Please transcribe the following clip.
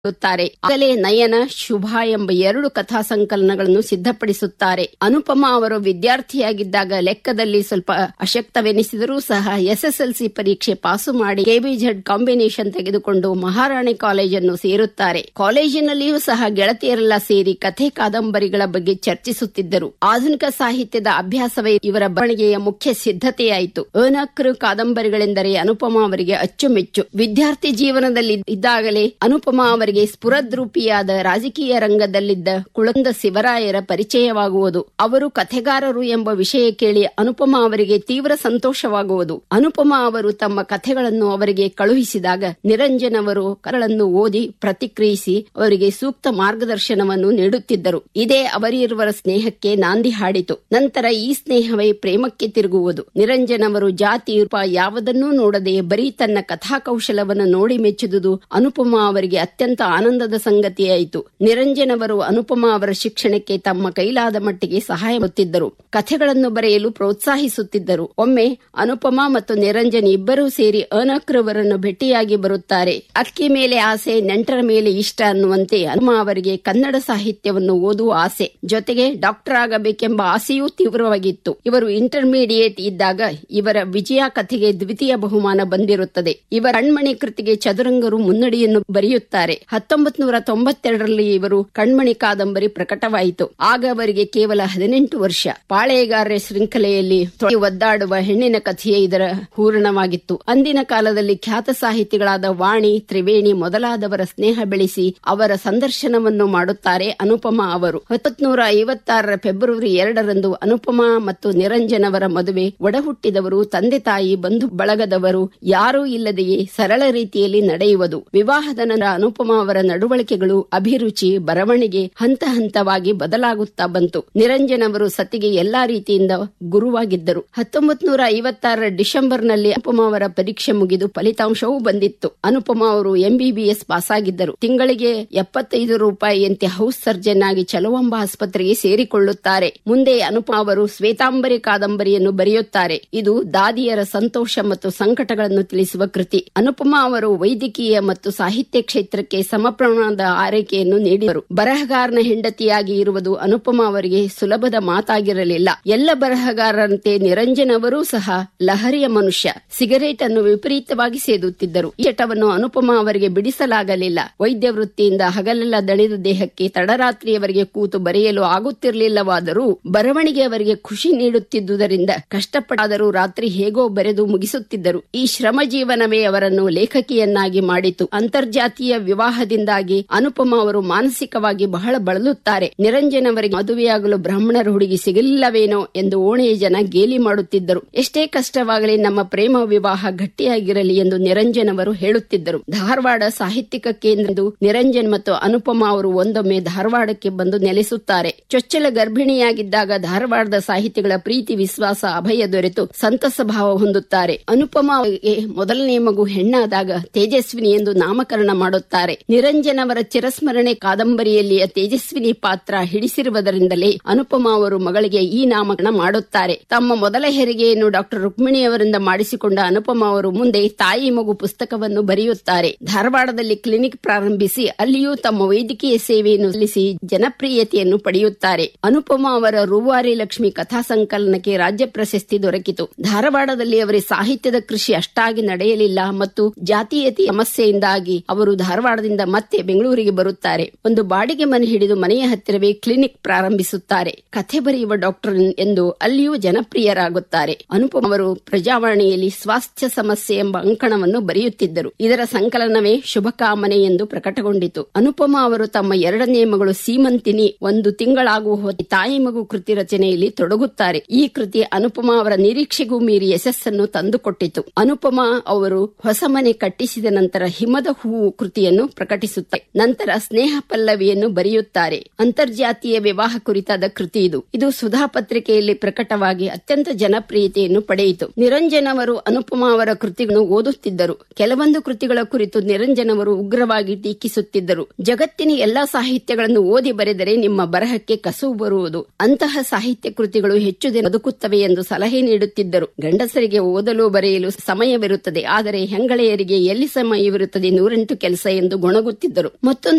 ತಾರೆ ಆಗಲೇ ನಯನ ಶುಭ ಎಂಬ ಎರಡು ಕಥಾ ಸಂಕಲನಗಳನ್ನು ಸಿದ್ಧಪಡಿಸುತ್ತಾರೆ ಅನುಪಮ ಅವರು ವಿದ್ಯಾರ್ಥಿಯಾಗಿದ್ದಾಗ ಲೆಕ್ಕದಲ್ಲಿ ಸ್ವಲ್ಪ ಅಶಕ್ತವೆನಿಸಿದರೂ ಸಹ ಎಸ್ಎಸ್ಎಲ್ಸಿ ಪರೀಕ್ಷೆ ಪಾಸು ಮಾಡಿ ಕೆಬಿಜೆಡ್ ಕಾಂಬಿನೇಷನ್ ತೆಗೆದುಕೊಂಡು ಮಹಾರಾಣಿ ಕಾಲೇಜನ್ನು ಸೇರುತ್ತಾರೆ ಕಾಲೇಜಿನಲ್ಲಿಯೂ ಸಹ ಗೆಳತಿಯರೆಲ್ಲ ಸೇರಿ ಕಥೆ ಕಾದಂಬರಿಗಳ ಬಗ್ಗೆ ಚರ್ಚಿಸುತ್ತಿದ್ದರು ಆಧುನಿಕ ಸಾಹಿತ್ಯದ ಅಭ್ಯಾಸವೇ ಇವರ ಬರವಣಿಗೆಯ ಮುಖ್ಯ ಸಿದ್ಧತೆಯಾಯಿತು ಅನಕೃ ಕಾದಂಬರಿಗಳೆಂದರೆ ಅನುಪಮ ಅವರಿಗೆ ಅಚ್ಚುಮೆಚ್ಚು ವಿದ್ಯಾರ್ಥಿ ಜೀವನದಲ್ಲಿ ಇದ್ದಾಗಲೇ ಅನುಪಮ ಅವರಿಗೆ ಸ್ಫುರದ್ರೂಪಿಯಾದ ರಾಜಕೀಯ ರಂಗದಲ್ಲಿದ್ದ ಕುಳಂದ ಶಿವರಾಯರ ಪರಿಚಯವಾಗುವುದು ಅವರು ಕಥೆಗಾರರು ಎಂಬ ವಿಷಯ ಕೇಳಿ ಅನುಪಮ ಅವರಿಗೆ ತೀವ್ರ ಸಂತೋಷವಾಗುವುದು ಅನುಪಮ ಅವರು ತಮ್ಮ ಕಥೆಗಳನ್ನು ಅವರಿಗೆ ಕಳುಹಿಸಿದಾಗ ನಿರಂಜನ್ ಅವರು ಕರಳನ್ನು ಓದಿ ಪ್ರತಿಕ್ರಿಯಿಸಿ ಅವರಿಗೆ ಸೂಕ್ತ ಮಾರ್ಗದರ್ಶನವನ್ನು ನೀಡುತ್ತಿದ್ದರು ಇದೇ ಅವರಿರುವರ ಸ್ನೇಹಕ್ಕೆ ನಾಂದಿ ಹಾಡಿತು ನಂತರ ಈ ಸ್ನೇಹವೇ ಪ್ರೇಮಕ್ಕೆ ತಿರುಗುವುದು ನಿರಂಜನ್ ಅವರು ಜಾತಿ ರೂಪ ಯಾವುದನ್ನೂ ನೋಡದೆ ಬರೀ ತನ್ನ ಕಥಾಕೌಶಲವನ್ನು ನೋಡಿ ಮೆಚ್ಚುವುದು ಅನುಪಮ ಅವರಿಗೆ ಅತ್ಯಂತ ಆನಂದದ ಸಂಗತಿಯಾಯಿತು ನಿರಂಜನ್ ಅವರು ಅನುಪಮ ಅವರ ಶಿಕ್ಷಣಕ್ಕೆ ತಮ್ಮ ಕೈಲಾದ ಮಟ್ಟಿಗೆ ಸಹಾಯ ಮಾಡುತ್ತಿದ್ದರು ಕಥೆಗಳನ್ನು ಬರೆಯಲು ಪ್ರೋತ್ಸಾಹಿಸುತ್ತಿದ್ದರು ಒಮ್ಮೆ ಅನುಪಮ ಮತ್ತು ನಿರಂಜನ್ ಇಬ್ಬರೂ ಸೇರಿ ಅನಕ್ರವರನ್ನು ಭೇಟಿಯಾಗಿ ಬರುತ್ತಾರೆ ಅಕ್ಕಿ ಮೇಲೆ ಆಸೆ ನೆಂಟರ ಮೇಲೆ ಇಷ್ಟ ಅನ್ನುವಂತೆ ಅನುಪಮ ಅವರಿಗೆ ಕನ್ನಡ ಸಾಹಿತ್ಯವನ್ನು ಓದುವ ಆಸೆ ಜೊತೆಗೆ ಡಾಕ್ಟರ್ ಆಗಬೇಕೆಂಬ ಆಸೆಯೂ ತೀವ್ರವಾಗಿತ್ತು ಇವರು ಇಂಟರ್ಮೀಡಿಯೇಟ್ ಇದ್ದಾಗ ಇವರ ವಿಜಯ ಕಥೆಗೆ ದ್ವಿತೀಯ ಬಹುಮಾನ ಬಂದಿರುತ್ತದೆ ಇವರ ಕಣ್ಮಣಿ ಕೃತಿಗೆ ಚದುರಂಗರು ಮುನ್ನಡಿಯನ್ನು ಬರೆಯುತ್ತಾರೆ ಹತ್ತೊಂಬತ್ ನೂರ ತೊಂಬತ್ತೆರಡರಲ್ಲಿ ಇವರು ಕಣ್ಮಣಿ ಕಾದಂಬರಿ ಪ್ರಕಟವಾಯಿತು ಆಗ ಅವರಿಗೆ ಕೇವಲ ಹದಿನೆಂಟು ವರ್ಷ ಪಾಳೆಗಾರರ ಶೃಂಖಲೆಯಲ್ಲಿ ತೊಳೆ ಒದ್ದಾಡುವ ಹೆಣ್ಣಿನ ಕಥೆಯೇ ಇದರ ಹೂರಣವಾಗಿತ್ತು ಅಂದಿನ ಕಾಲದಲ್ಲಿ ಖ್ಯಾತ ಸಾಹಿತಿಗಳಾದ ವಾಣಿ ತ್ರಿವೇಣಿ ಮೊದಲಾದವರ ಸ್ನೇಹ ಬೆಳೆಸಿ ಅವರ ಸಂದರ್ಶನವನ್ನು ಮಾಡುತ್ತಾರೆ ಅನುಪಮ ಅವರು ಹತ್ತೊಂಬತ್ನೂರ ಐವತ್ತಾರರ ಫೆಬ್ರವರಿ ಎರಡರಂದು ಅನುಪಮ ಮತ್ತು ನಿರಂಜನ್ ಅವರ ಮದುವೆ ಒಡಹುಟ್ಟಿದವರು ತಂದೆ ತಾಯಿ ಬಂಧು ಬಳಗದವರು ಯಾರೂ ಇಲ್ಲದೆಯೇ ಸರಳ ರೀತಿಯಲ್ಲಿ ನಡೆಯುವುದು ವಿವಾಹದ ನಂತರ ಅನುಪಮ ಅವರ ನಡವಳಿಕೆಗಳು ಅಭಿರುಚಿ ಬರವಣಿಗೆ ಹಂತ ಹಂತವಾಗಿ ಬದಲಾಗುತ್ತಾ ಬಂತು ನಿರಂಜನ್ ಅವರು ಸತಿಗೆ ಎಲ್ಲಾ ರೀತಿಯಿಂದ ಗುರುವಾಗಿದ್ದರು ಹತ್ತೊಂಬತ್ ನೂರ ಐವತ್ತಾರರ ಡಿಸೆಂಬರ್ನಲ್ಲಿ ಅನುಪಮ ಅವರ ಪರೀಕ್ಷೆ ಮುಗಿದು ಫಲಿತಾಂಶವೂ ಬಂದಿತ್ತು ಅನುಪಮ ಅವರು ಎಂಬಿಬಿಎಸ್ ಪಾಸಾಗಿದ್ದರು ತಿಂಗಳಿಗೆ ಎಪ್ಪತ್ತೈದು ರೂಪಾಯಿಯಂತೆ ಹೌಸ್ ಸರ್ಜನ್ ಆಗಿ ಚಲುವಂಬ ಆಸ್ಪತ್ರೆಗೆ ಸೇರಿಕೊಳ್ಳುತ್ತಾರೆ ಮುಂದೆ ಅನುಪಮ ಅವರು ಶ್ವೇತಾಂಬರಿ ಕಾದಂಬರಿಯನ್ನು ಬರೆಯುತ್ತಾರೆ ಇದು ದಾದಿಯರ ಸಂತೋಷ ಮತ್ತು ಸಂಕಟಗಳನ್ನು ತಿಳಿಸುವ ಕೃತಿ ಅನುಪಮ ಅವರು ವೈದ್ಯಕೀಯ ಮತ್ತು ಸಾಹಿತ್ಯ ಕ್ಷೇತ್ರಕ್ಕೆ ಸಮಪ್ರಮಾಣದ ಆರೈಕೆಯನ್ನು ನೀಡಿದರು ಬರಹಗಾರನ ಹೆಂಡತಿಯಾಗಿ ಇರುವುದು ಅನುಪಮ ಅವರಿಗೆ ಸುಲಭದ ಮಾತಾಗಿರಲಿಲ್ಲ ಎಲ್ಲ ಬರಹಗಾರರಂತೆ ನಿರಂಜನ್ ಅವರೂ ಸಹ ಲಹರಿಯ ಮನುಷ್ಯ ಸಿಗರೇಟ್ ಅನ್ನು ವಿಪರೀತವಾಗಿ ಸೇದುತ್ತಿದ್ದರು ಈ ಚಟವನ್ನು ಅನುಪಮ ಅವರಿಗೆ ಬಿಡಿಸಲಾಗಲಿಲ್ಲ ವೈದ್ಯ ವೃತ್ತಿಯಿಂದ ಹಗಲೆಲ್ಲ ದಣಿದ ದೇಹಕ್ಕೆ ತಡರಾತ್ರಿಯವರೆಗೆ ಕೂತು ಬರೆಯಲು ಆಗುತ್ತಿರಲಿಲ್ಲವಾದರೂ ಬರವಣಿಗೆ ಅವರಿಗೆ ಖುಷಿ ನೀಡುತ್ತಿದ್ದುದರಿಂದ ಕಷ್ಟಪಟ್ಟಾದರೂ ರಾತ್ರಿ ಹೇಗೋ ಬರೆದು ಮುಗಿಸುತ್ತಿದ್ದರು ಈ ಶ್ರಮ ಜೀವನವೇ ಅವರನ್ನು ಲೇಖಕಿಯನ್ನಾಗಿ ಮಾಡಿತು ಅಂತರ್ಜಾತೀಯ ವಿವಾಹದಿಂದಾಗಿ ಅನುಪಮ ಅವರು ಮಾನಸಿಕವಾಗಿ ಬಹಳ ಬಳಲುತ್ತಾರೆ ನಿರಂಜನ್ ಅವರಿಗೆ ಮದುವೆಯಾಗಲು ಬ್ರಾಹ್ಮಣರ ಹುಡುಗಿ ಸಿಗಲಿಲ್ಲವೇನೋ ಎಂದು ಓಣೆಯ ಜನ ಗೇಲಿ ಮಾಡುತ್ತಿದ್ದರು ಎಷ್ಟೇ ಕಷ್ಟವಾಗಲಿ ನಮ್ಮ ಪ್ರೇಮ ವಿವಾಹ ಗಟ್ಟಿಯಾಗಿರಲಿ ಎಂದು ನಿರಂಜನ್ ಅವರು ಹೇಳುತ್ತಿದ್ದರು ಧಾರವಾಡ ಸಾಹಿತ್ಯಿಕ ಕೇಂದ್ರದ್ದು ನಿರಂಜನ್ ಮತ್ತು ಅನುಪಮ ಅವರು ಒಂದೊಮ್ಮೆ ಧಾರವಾಡಕ್ಕೆ ಬಂದು ನೆಲೆಸುತ್ತಾರೆ ಚೊಚ್ಚಲ ಗರ್ಭಿಣಿಯಾಗಿದ್ದಾಗ ಧಾರವಾಡದ ಸಾಹಿತಿಗಳ ಪ್ರೀತಿ ವಿಶ್ವಾಸ ಅಭಯ ದೊರೆತು ಸಂತಸ ಭಾವ ಹೊಂದುತ್ತಾರೆ ಅನುಪಮ ಅವರಿಗೆ ಮೊದಲನೇ ಮಗು ಹೆಣ್ಣಾದಾಗ ತೇಜಸ್ವಿನಿ ಎಂದು ನಾಮಕರಣ ಮಾಡುತ್ತಾರೆ ನಿರಂಜನ್ ಅವರ ಚಿರಸ್ಮರಣೆ ಕಾದಂಬರಿಯಲ್ಲಿಯ ತೇಜಸ್ವಿನಿ ಪಾತ್ರ ಹಿಡಿಸಿರುವುದರಿಂದಲೇ ಅನುಪಮ ಅವರು ಮಗಳಿಗೆ ಈ ನಾಮಕರಣ ಮಾಡುತ್ತಾರೆ ತಮ್ಮ ಮೊದಲ ಹೆರಿಗೆಯನ್ನು ಡಾಕ್ಟರ್ ರುಕ್ಮಿಣಿ ಅವರಿಂದ ಮಾಡಿಸಿಕೊಂಡ ಅನುಪಮ ಅವರು ಮುಂದೆ ತಾಯಿ ಮಗು ಪುಸ್ತಕವನ್ನು ಬರೆಯುತ್ತಾರೆ ಧಾರವಾಡದಲ್ಲಿ ಕ್ಲಿನಿಕ್ ಪ್ರಾರಂಭಿಸಿ ಅಲ್ಲಿಯೂ ತಮ್ಮ ವೈದ್ಯಕೀಯ ಸೇವೆಯನ್ನು ಸಲ್ಲಿಸಿ ಜನಪ್ರಿಯತೆಯನ್ನು ಪಡೆಯುತ್ತಾರೆ ಅನುಪಮ ಅವರ ರೂವಾರಿ ಲಕ್ಷ್ಮಿ ಕಥಾ ಸಂಕಲನಕ್ಕೆ ರಾಜ್ಯ ಪ್ರಶಸ್ತಿ ದೊರಕಿತು ಧಾರವಾಡದಲ್ಲಿ ಅವರ ಸಾಹಿತ್ಯದ ಕೃಷಿ ಅಷ್ಟಾಗಿ ನಡೆಯಲಿಲ್ಲ ಮತ್ತು ಜಾತೀಯತೆ ಸಮಸ್ಯೆಯಿಂದಾಗಿ ಅವರು ಧಾರವಾಡದಿಂದ ಮತ್ತೆ ಬೆಂಗಳೂರಿಗೆ ಬರುತ್ತಾರೆ ಒಂದು ಬಾಡಿಗೆ ಮನೆ ಹಿಡಿದು ಮನೆಯ ಹತ್ತಿರವೇ ಕ್ಲಿನಿಕ್ ಪ್ರಾರಂಭಿಸುತ್ತಾರೆ ಕಥೆ ಬರೆಯುವ ಡಾಕ್ಟರ್ ಎಂದು ಅಲ್ಲಿಯೂ ಜನಪ್ರಿಯರಾಗುತ್ತಾರೆ ಅನುಪಮ ಅವರು ಪ್ರಜಾವಾಣಿಯಲ್ಲಿ ಸ್ವಾಸ್ಥ್ಯ ಸಮಸ್ಯೆ ಎಂಬ ಅಂಕಣವನ್ನು ಬರೆಯುತ್ತಿದ್ದರು ಇದರ ಸಂಕಲನವೇ ಶುಭಕಾಮನೆ ಎಂದು ಪ್ರಕಟಗೊಂಡಿತು ಅನುಪಮ ಅವರು ತಮ್ಮ ಎರಡನೇ ಮಗಳು ಸೀಮಂತಿನಿ ಒಂದು ತಿಂಗಳಾಗುವ ಹೊತ್ತಿಗೆ ತಾಯಿ ಮಗು ಕೃತಿ ರಚನೆಯಲ್ಲಿ ತೊಡಗುತ್ತಾರೆ ಈ ಕೃತಿ ಅನುಪಮ ಅವರ ನಿರೀಕ್ಷೆಗೂ ಮೀರಿ ಯಶಸ್ಸನ್ನು ತಂದುಕೊಟ್ಟಿತು ಅನುಪಮ ಅವರು ಹೊಸ ಮನೆ ಕಟ್ಟಿಸಿದ ನಂತರ ಹಿಮದ ಹೂವು ಕೃತಿಯನ್ನು ಪ್ರಕಟಿಸುತ್ತಾರೆ ನಂತರ ಸ್ನೇಹ ಪಲ್ಲವಿಯನ್ನು ಬರೆಯುತ್ತಾರೆ ಅಂತರ್ಜಾತೀಯ ವಿವಾಹ ಕುರಿತಾದ ಕೃತಿ ಇದು ಇದು ಸುಧಾ ಪತ್ರಿಕೆಯಲ್ಲಿ ಪ್ರಕಟವಾಗಿ ಅತ್ಯಂತ ಜನಪ್ರಿಯತೆಯನ್ನು ಪಡೆಯಿತು ನಿರಂಜನ್ ಅವರು ಅನುಪಮ ಅವರ ಕೃತಿಗಳನ್ನು ಓದುತ್ತಿದ್ದರು ಕೆಲವೊಂದು ಕೃತಿಗಳ ಕುರಿತು ನಿರಂಜನ್ ಅವರು ಉಗ್ರವಾಗಿ ಟೀಕಿಸುತ್ತಿದ್ದರು ಜಗತ್ತಿನ ಎಲ್ಲಾ ಸಾಹಿತ್ಯಗಳನ್ನು ಓದಿ ಬರೆದರೆ ನಿಮ್ಮ ಬರಹಕ್ಕೆ ಕಸುವು ಬರುವುದು ಅಂತಹ ಸಾಹಿತ್ಯ ಕೃತಿಗಳು ಹೆಚ್ಚು ದಿನ ಬದುಕುತ್ತವೆ ಎಂದು ಸಲಹೆ ನೀಡುತ್ತಿದ್ದರು ಗಂಡಸರಿಗೆ ಓದಲು ಬರೆಯಲು ಸಮಯವಿರುತ್ತದೆ ಆದರೆ ಹೆಂಗಳೆಯರಿಗೆ ಎಲ್ಲಿ ಸಮಯವಿರುತ್ತದೆ ನೂರೆಂಟು ಕೆಲಸ ಎಂದು ಗೊಣಗುತ್ತಿದ್ದರು ಮತ್ತೊಂದು